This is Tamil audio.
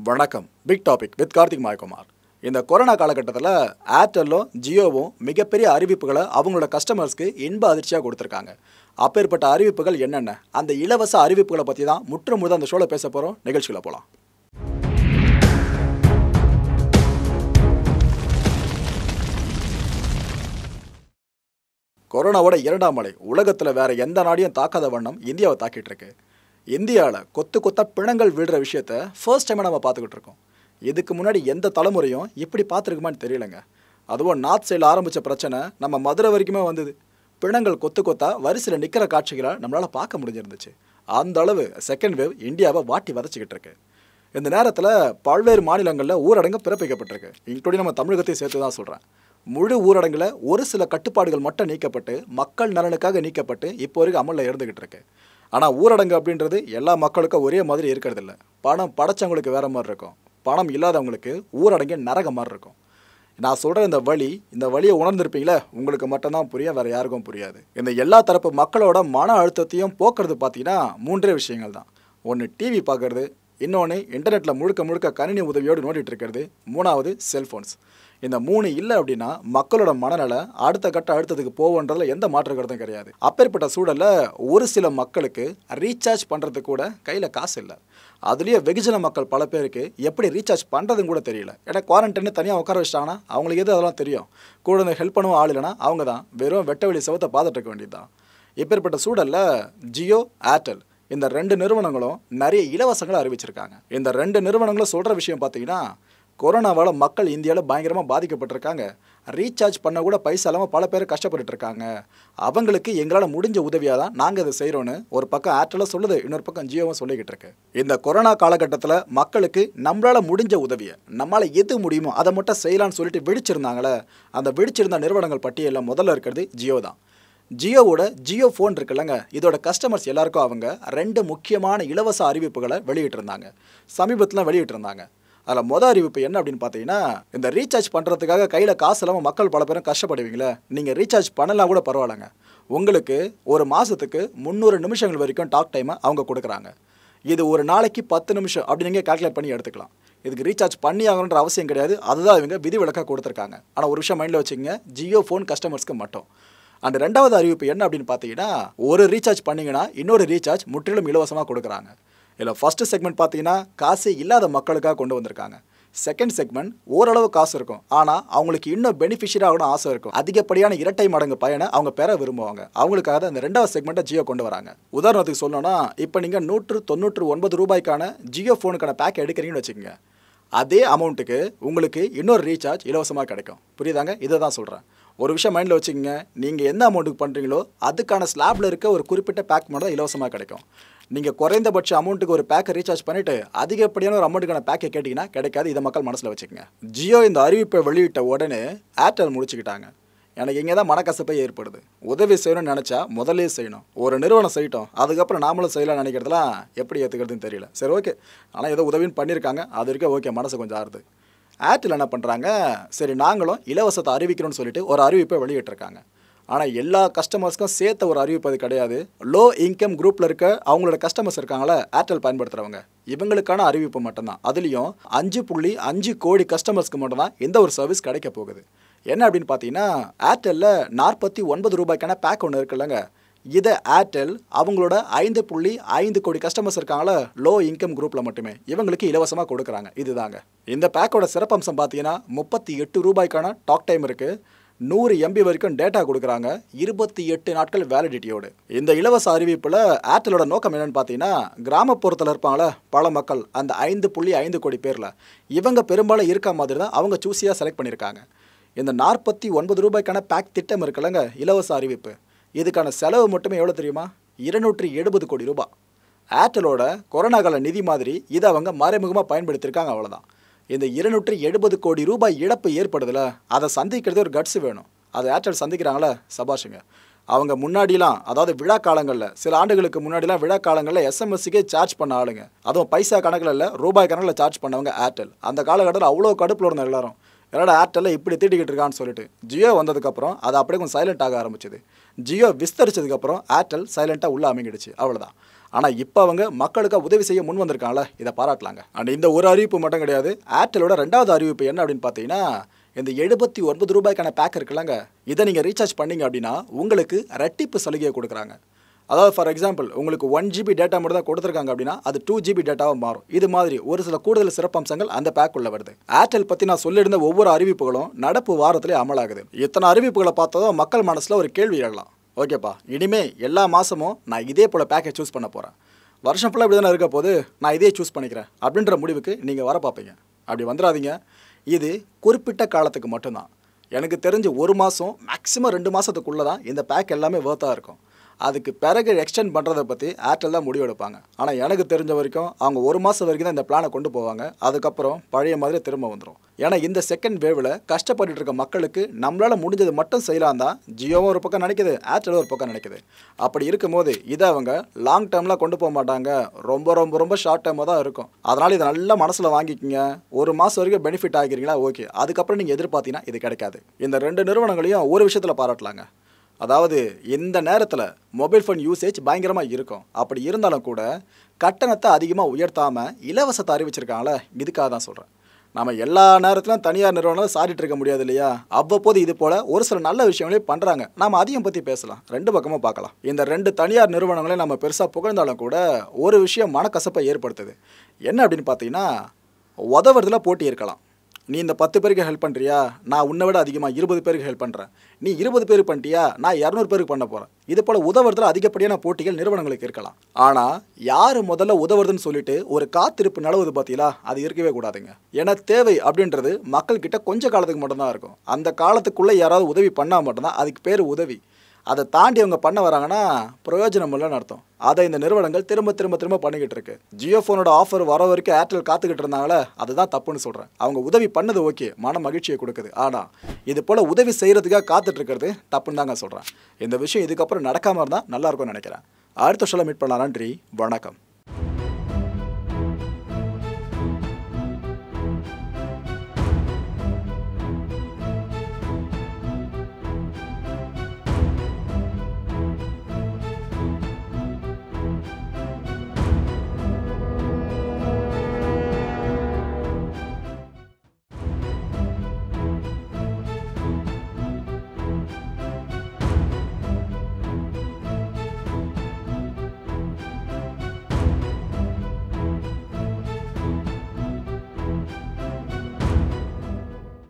வணக்கம் big topic with Karthik Mayakumar இந்த கொரோனா காலகட்டத்தில் ஏர்டெல்லும் ஜியோவும் மிகப்பெரிய அறிவிப்புகளை அவங்களோட கஸ்டமர்ஸ்க்கு இன்ப அதிர்ச்சியாக கொடுத்துருக்காங்க அப்பேற்பட்ட அறிவிப்புகள் என்னென்ன அந்த இலவச அறிவிப்புகளை பற்றி தான் முற்று முழுத அந்த ஷோவில் பேச போகிறோம் நிகழ்ச்சியில் போகலாம் கொரோனாவோட இரண்டாம் அலை உலகத்தில் வேற எந்த நாடையும் தாக்காத வண்ணம் இந்தியாவை தாக்கிட்டு இருக்கு இந்தியாவில் கொத்து கொத்தா பிணங்கள் விழுற விஷயத்த ஃபர்ஸ்ட் டைமாக நம்ம பார்த்துக்கிட்டு இருக்கோம் இதுக்கு முன்னாடி எந்த தலைமுறையும் இப்படி பார்த்துருக்குமான்னு தெரியலங்க அதுவும் நார்த் சைடில் ஆரம்பித்த பிரச்சனை நம்ம மதுரை வரைக்குமே வந்தது பிணங்கள் கொத்து கொத்தா வரிசையில் நிற்கிற காட்சிகளை நம்மளால் பார்க்க முடிஞ்சிருந்துச்சு அந்த அளவு செகண்ட் வேவ் இந்தியாவை வாட்டி வதச்சிக்கிட்டு இருக்கு இந்த நேரத்தில் பல்வேறு மாநிலங்களில் ஊரடங்கு பிறப்பிக்கப்பட்டிருக்கு இன்க்ளூடிங் நம்ம தமிழகத்தையும் சேர்த்து தான் சொல்கிறேன் முழு ஊரடங்கில் ஒரு சில கட்டுப்பாடுகள் மட்டும் நீக்கப்பட்டு மக்கள் நலனுக்காக நீக்கப்பட்டு இப்போ வரைக்கும் அமலில் இருந்துகிட்டு இருக்கு ஆனால் ஊரடங்கு அப்படின்றது எல்லா மக்களுக்கும் ஒரே மாதிரி இருக்கிறது இல்ல பணம் படைச்சவங்களுக்கு வேற மாதிரி இருக்கும் பணம் இல்லாதவங்களுக்கு ஊரடங்கு நரக மாதிரி இருக்கும் நான் சொல்கிற இந்த வழி இந்த வழியை உணர்ந்திருப்பீங்களே உங்களுக்கு மட்டும்தான் புரியும் வேற யாருக்கும் புரியாது இந்த எல்லா தரப்பு மக்களோட மன அழுத்தத்தையும் போக்குறது பார்த்தீங்கன்னா மூன்றே விஷயங்கள் தான் ஒன்று டிவி பார்க்கறது இன்னொன்று இன்டர்நெட்டில் முழுக்க முழுக்க கணினி உதவியோடு நோண்டிட்டு இருக்கிறது மூணாவது செல்ஃபோன்ஸ் இந்த மூணு இல்லை அப்படின்னா மக்களோட மனநல அடுத்த கட்ட அடுத்ததுக்கு போவோன்றதுல எந்த மாற்று கருத்தும் கிடையாது அப்பேற்பட்ட சூழலில் ஒரு சில மக்களுக்கு ரீசார்ஜ் பண்ணுறதுக்கு கூட கையில் காசு இல்லை அதுலேயே வெகுஜன மக்கள் பல பேருக்கு எப்படி ரீசார்ஜ் பண்ணுறதுன்னு கூட தெரியல ஏன்னா குவாரண்டைன்னு தனியாக உட்கார வச்சிட்டாங்கன்னா அவங்களுக்கு எது அதெல்லாம் தெரியும் கூட இந்த ஹெல்ப் பண்ணவும் ஆள் இல்லைன்னா அவங்க தான் வெறும் வெட்ட வெளி செவத்தை பார்த்துட்டு இருக்க வேண்டியது தான் இப்பேற்பட்ட சூழலில் ஜியோ ஏர்டெல் இந்த ரெண்டு நிறுவனங்களும் நிறைய இலவசங்களை அறிவிச்சிருக்காங்க இந்த ரெண்டு நிறுவனங்களும் சொல்கிற விஷயம் பார்த்தீங்கன்னா கொரோனாவால் மக்கள் இந்தியாவில் பயங்கரமாக பாதிக்கப்பட்டிருக்காங்க ரீசார்ஜ் பண்ண கூட பைசா இல்லாமல் பல பேர் கஷ்டப்பட்டுட்டு இருக்காங்க அவங்களுக்கு எங்களால் முடிஞ்ச உதவியாக தான் நாங்கள் இதை செய்கிறோன்னு ஒரு பக்கம் ஏர்டெல்லும் சொல்லுது இன்னொரு பக்கம் ஜியோவும் சொல்லிக்கிட்டு இருக்கு இந்த கொரோனா காலகட்டத்தில் மக்களுக்கு நம்மளால் முடிஞ்ச உதவியை நம்மளால் எது முடியுமோ அதை மட்டும் செய்யலாம்னு சொல்லிட்டு விழிச்சிருந்தாங்களே அந்த விழிச்சிருந்த நிறுவனங்கள் பட்டியலில் முதல்ல இருக்கிறது ஜியோ தான் ஜியோவோட ஜியோ ஃபோன் இருக்குல்லங்க இதோட கஸ்டமர்ஸ் எல்லாருக்கும் அவங்க ரெண்டு முக்கியமான இலவச அறிவிப்புகளை வெளியிட்டிருந்தாங்க சமீபத்தில் வெளியிட்டிருந்தாங்க அதில் மொதல் அறிவிப்பு என்ன அப்படின்னு பார்த்தீங்கன்னா இந்த ரீசார்ஜ் பண்ணுறதுக்காக கையில் காசு இல்லாமல் மக்கள் பல பேரும் கஷ்டப்படுவீங்களே நீங்கள் ரீசார்ஜ் பண்ணலாம் கூட பரவாயில்லைங்க உங்களுக்கு ஒரு மாதத்துக்கு முந்நூறு நிமிஷங்கள் வரைக்கும் டாக் டைமை அவங்க கொடுக்குறாங்க இது ஒரு நாளைக்கு பத்து நிமிஷம் அப்படி நீங்கள் கால்குலேட் பண்ணி எடுத்துக்கலாம் இதுக்கு ரீசார்ஜ் பண்ணி ஆகணுன்ற அவசியம் கிடையாது அதுதான் இவங்க விதி விலக்காக கொடுத்துருக்காங்க ஆனால் ஒரு விஷயம் மைண்டில் வச்சுக்கோங்க ஜியோ ஃபோன் கஸ்டமர்ஸ்க்கு மட்டும் அந்த ரெண்டாவது அறிவிப்பு என்ன அப்படின்னு பார்த்தீங்கன்னா ஒரு ரீசார்ஜ் பண்ணீங்கன்னா இன்னொரு ரீசார்ஜ் முற்றிலும் இலவசமாக கொடுக்குறாங்க இதில் ஃபஸ்ட்டு செக்மெண்ட் பார்த்தீங்கன்னா காசு இல்லாத மக்களுக்காக கொண்டு வந்திருக்காங்க செகண்ட் செக்மெண்ட் ஓரளவு காசு இருக்கும் ஆனால் அவங்களுக்கு இன்னும் பெனிஃபிஷியராக ஆகணும் ஆசை இருக்கும் அதிகப்படியான இரட்டை மடங்கு பயனை அவங்க பெற விரும்புவாங்க அவங்களுக்காக தான் இந்த ரெண்டாவது செக்மெண்ட்டை ஜியோ கொண்டு வராங்க உதாரணத்துக்கு சொல்லணும்னா இப்போ நீங்கள் நூற்று தொண்ணூற்று ஒன்பது ரூபாய்க்கான ஜியோ ஃபோனுக்கான பேக் எடுக்கிறீங்கன்னு வச்சுக்கோங்க அதே அமௌண்ட்டுக்கு உங்களுக்கு இன்னொரு ரீசார்ஜ் இலவசமாக கிடைக்கும் புரியுதாங்க இதை தான் சொல்கிறேன் ஒரு விஷயம் மைண்டில் வச்சுக்கோங்க நீங்கள் எந்த அமௌண்ட்டுக்கு பண்ணுறீங்களோ அதுக்கான ஸ்லாபில் இருக்க ஒரு குறிப்பிட்ட பேக் மட்டும் தான் இலவசமாக கிடைக்கும் நீங்கள் குறைந்தபட்ச அமௌண்ட்டுக்கு ஒரு பேக்கை ரீசார்ஜ் பண்ணிவிட்டு அதிகப்படியான ஒரு அமௌண்ட்டுக்கான பேக்கை கேட்டிங்கன்னா கிடைக்காது இதை மக்கள் மனசில் வச்சுக்கோங்க ஜியோ இந்த அறிவிப்பை வெளியிட்ட உடனே ஏர்டெல் முடிச்சுக்கிட்டாங்க எனக்கு இங்கே தான் மனக்கசப்பே ஏற்படுது உதவி செய்யணும்னு நினச்சா முதல்லே செய்யணும் ஒரு நிறுவனம் செய்யட்டும் அதுக்கப்புறம் நாமளும் செய்யலாம்னு நினைக்கிறதுலாம் எப்படி ஏற்றுக்கிறதுன்னு தெரியல சரி ஓகே ஆனால் ஏதோ உதவின்னு பண்ணியிருக்காங்க அது வரைக்கும் ஓகே மனசு கொஞ்சம் ஆறுது ஏர்டெல் என்ன பண்ணுறாங்க சரி நாங்களும் இலவசத்தை அறிவிக்கிறோம்னு சொல்லிட்டு ஒரு அறிவிப்பை வெளியிட்டிருக்காங்க ஆனால் எல்லா கஸ்டமர்ஸ்க்கும் சேர்த்த ஒரு அறிவிப்பு அது கிடையாது லோ இன்கம் குரூப்பில் இருக்க அவங்களோட கஸ்டமர்ஸ் இருக்காங்களே ஏர்டெல் பயன்படுத்துகிறவங்க இவங்களுக்கான அறிவிப்பு மட்டும்தான் அதுலேயும் அஞ்சு புள்ளி அஞ்சு கோடி கஸ்டமர்ஸ்க்கு மட்டும்தான் இந்த ஒரு சர்வீஸ் கிடைக்க போகுது என்ன அப்படின்னு பார்த்தீங்கன்னா ஏர்டெல்லில் நாற்பத்தி ஒன்பது ரூபாய்க்கான பேக் ஒன்று இருக்குல்லங்க இதை ஏர்டெல் அவங்களோட ஐந்து புள்ளி ஐந்து கோடி கஸ்டமர்ஸ் இருக்காங்களா லோ இன்கம் குரூப்பில் மட்டுமே இவங்களுக்கு இலவசமாக கொடுக்குறாங்க இதுதாங்க இந்த பேக்கோட சிறப்பம்சம் பார்த்தீங்கன்னா முப்பத்தி எட்டு ரூபாய்க்கான டாக் டைம் இருக்குது நூறு எம்பி வரைக்கும் டேட்டா கொடுக்குறாங்க இருபத்தி எட்டு நாட்கள் வேலிடிட்டியோடு இந்த இலவச அறிவிப்பில் ஏர்டெலோட நோக்கம் என்னன்னு பார்த்தீங்கன்னா கிராமப்புறத்தில் இருப்பாங்களே பல மக்கள் அந்த ஐந்து புள்ளி ஐந்து கோடி பேரில் இவங்க பெரும்பாலும் இருக்க மாதிரி தான் அவங்க சூஸியாக செலக்ட் பண்ணியிருக்காங்க இந்த நாற்பத்தி ஒன்பது ரூபாய்க்கான பேக் திட்டம் இருக்குல்லங்க இலவச அறிவிப்பு இதுக்கான செலவு மட்டுமே எவ்வளோ தெரியுமா இருநூற்றி எழுபது கோடி ரூபாய் ஏர்டெலோட கொரோனா கால நிதி மாதிரி இதை அவங்க மறைமுகமாக பயன்படுத்தியிருக்காங்க அவ்வளோதான் இந்த இருநூற்றி எழுபது கோடி ரூபாய் இழப்பு ஏற்படுதுல அதை சந்திக்கிறது ஒரு கட்ஸ் வேணும் அதை ஏர்டெல் சந்திக்கிறாங்களே சபாஷுங்க அவங்க முன்னாடிலாம் அதாவது விழா காலங்களில் சில ஆண்டுகளுக்கு முன்னாடிலாம் விழா காலங்களில் எஸ்எம்எஸ்சிக்கே சார்ஜ் பண்ண ஆளுங்க அதுவும் பைசா கணக்கில் இல்லை ரூபாய் கணக்கில் சார்ஜ் பண்ணவங்க ஏர்டெல் அந்த காலகட்டத்தில் அவ்வளோ கடுப்பில் இருந்த எல்லாரும் என்னடா ஏர்டெல்ல இப்படி தீட்டிக்கிட்டு இருக்கான்னு சொல்லிட்டு ஜியோ வந்ததுக்கப்புறம் அது அப்படியே கொஞ்சம் சைலண்ட் ஆக ஆரம்பிச்சது ஜியோ விஸ்தரிச்சதுக்கப்புறம் ஏர்டெல் சைலண்ட்டாக உள்ளே அமைங்கிடுச்சு அவ்வளோதான் ஆனால் இப்போ அவங்க மக்களுக்கு உதவி செய்ய முன் வந்திருக்காங்கள இதை பாராட்டலாங்க அண்ட் இந்த ஒரு அறிவிப்பு மட்டும் கிடையாது ஏர்டெலோட ரெண்டாவது அறிவிப்பு என்ன அப்படின்னு பார்த்தீங்கன்னா இந்த எழுபத்தி ஒன்பது ரூபாய்க்கான பேக் இருக்குல்லங்க இதை நீங்கள் ரீசார்ஜ் பண்ணீங்க அப்படின்னா உங்களுக்கு ரெட்டிப்பு சலுகையை கொடுக்குறாங்க அதாவது ஃபார் எக்ஸாம்பிள் உங்களுக்கு ஒன் ஜிபி டேட்டா மட்டும் தான் கொடுத்துருக்காங்க அப்படின்னா அது டூ ஜிபி டேட்டாவாக மாறும் இது மாதிரி ஒரு சில கூடுதல் சிறப்பம்சங்கள் அந்த பேக் உள்ள வருது ஏர்டெல் பற்றி நான் சொல்லியிருந்த ஒவ்வொரு அறிவிப்புகளும் நடப்பு வாரத்திலே அமலாகுது இத்தனை அறிவிப்புகளை பார்த்ததும் மக்கள் மனசில் ஒரு கேள்வி எழலாம் ஓகேப்பா இனிமே எல்லா மாதமும் நான் இதே போல் பேக்கை சூஸ் பண்ண போகிறேன் வருஷம் ஃபுல்லாக இப்படி தானே இருக்க போது நான் இதே சூஸ் பண்ணிக்கிறேன் அப்படின்ற முடிவுக்கு நீங்கள் வர பார்ப்பீங்க அப்படி வந்துடாதீங்க இது குறிப்பிட்ட காலத்துக்கு மட்டும்தான் எனக்கு தெரிஞ்சு ஒரு மாதம் மேக்ஸிமம் ரெண்டு மாதத்துக்குள்ளே தான் இந்த பேக் எல்லாமே வேர்த்தாக இருக்கும் அதுக்கு பிறகு எக்ஸ்டெண்ட் பண்ணுறதை பற்றி ஏர்டெல் தான் முடிவு எடுப்பாங்க ஆனால் எனக்கு தெரிஞ்ச வரைக்கும் அவங்க ஒரு மாதம் வரைக்கும் தான் இந்த பிளானை கொண்டு போவாங்க அதுக்கப்புறம் பழைய மாதிரி திரும்ப வந்துடும் ஏன்னா இந்த செகண்ட் வேவில் கஷ்டப்பட்டுட்டு இருக்க மக்களுக்கு நம்மளால் முடிஞ்சது மட்டும் செய்யலாம் தான் ஜியோவும் ஒரு பக்கம் நினைக்குது ஏர்டெலும் ஒரு பக்கம் நினைக்குது அப்படி இருக்கும்போது இதை அவங்க லாங் டேர்மில் கொண்டு போக மாட்டாங்க ரொம்ப ரொம்ப ரொம்ப ஷார்ட் டேர்மாக தான் இருக்கும் அதனால் இதை நல்லா மனசில் வாங்கிக்கிங்க ஒரு மாதம் வரைக்கும் பெனிஃபிட் ஆகிறீங்களா ஓகே அதுக்கப்புறம் நீங்கள் எதிர்பார்த்தீங்கன்னா இது கிடைக்காது இந்த ரெண்டு நிறுவனங்களையும் ஒரு விஷயத்தில் பாராட்டலாங்க அதாவது இந்த நேரத்தில் மொபைல் ஃபோன் யூசேஜ் பயங்கரமாக இருக்கும் அப்படி இருந்தாலும் கூட கட்டணத்தை அதிகமாக உயர்த்தாமல் இலவசத்தை அறிவிச்சிருக்காங்களே இதுக்காக தான் சொல்கிறேன் நம்ம எல்லா நேரத்திலும் தனியார் நிறுவனம் சாடிட்டு இருக்க முடியாது இல்லையா அவ்வப்போது இது போல் ஒரு சில நல்ல விஷயங்களையும் பண்ணுறாங்க நாம் அதையும் பற்றி பேசலாம் ரெண்டு பக்கமும் பார்க்கலாம் இந்த ரெண்டு தனியார் நிறுவனங்களையும் நம்ம பெருசாக புகழ்ந்தாலும் கூட ஒரு விஷயம் மனக்கசப்பை ஏற்படுத்துது என்ன அப்படின்னு பார்த்தீங்கன்னா உதவுறதுல போட்டி இருக்கலாம் நீ இந்த பத்து பேருக்கு ஹெல்ப் பண்ணுறியா நான் உன்னை விட அதிகமாக இருபது பேருக்கு ஹெல்ப் பண்ணுறேன் நீ இருபது பேருக்கு பண்ணிட்டியா நான் இரநூறு பேருக்கு பண்ண போகிறேன் இது போல் உதவுறதுல அதிகப்படியான போட்டிகள் நிறுவனங்களுக்கு இருக்கலாம் ஆனால் யார் முதல்ல உதவுறதுன்னு சொல்லிட்டு ஒரு காத்திருப்பு நிலவுது பார்த்தீங்களா அது இருக்கவே கூடாதுங்க ஏன்னா தேவை அப்படின்றது மக்கள்கிட்ட கொஞ்ச காலத்துக்கு மட்டும்தான் இருக்கும் அந்த காலத்துக்குள்ளே யாராவது உதவி பண்ணால் மட்டும்தான் அதுக்கு பேர் உதவி அதை தாண்டி அவங்க பண்ண வராங்கன்னா பிரயோஜனம் இல்லைன்னு அர்த்தம் அதை இந்த நிறுவனங்கள் திரும்ப திரும்ப திரும்ப பண்ணிக்கிட்டு இருக்கு ஜியோ ஃபோனோட ஆஃபர் வர வரைக்கும் ஏர்டெல் காத்துக்கிட்டு இருந்தாங்களே அதுதான் தப்புன்னு சொல்கிறேன் அவங்க உதவி பண்ணது ஓகே மன மகிழ்ச்சியை கொடுக்குது ஆனால் இது போல் உதவி செய்கிறதுக்காக காத்துட்டு இருக்கிறது தப்புன்னு தாங்க சொல்கிறேன் இந்த விஷயம் இதுக்கப்புறம் நடக்காமல் இருந்தால் நல்லா இருக்கும்னு நினைக்கிறேன் அடுத்த சொல்ல மீட் பண்ணலாம் நன்றி வணக்கம்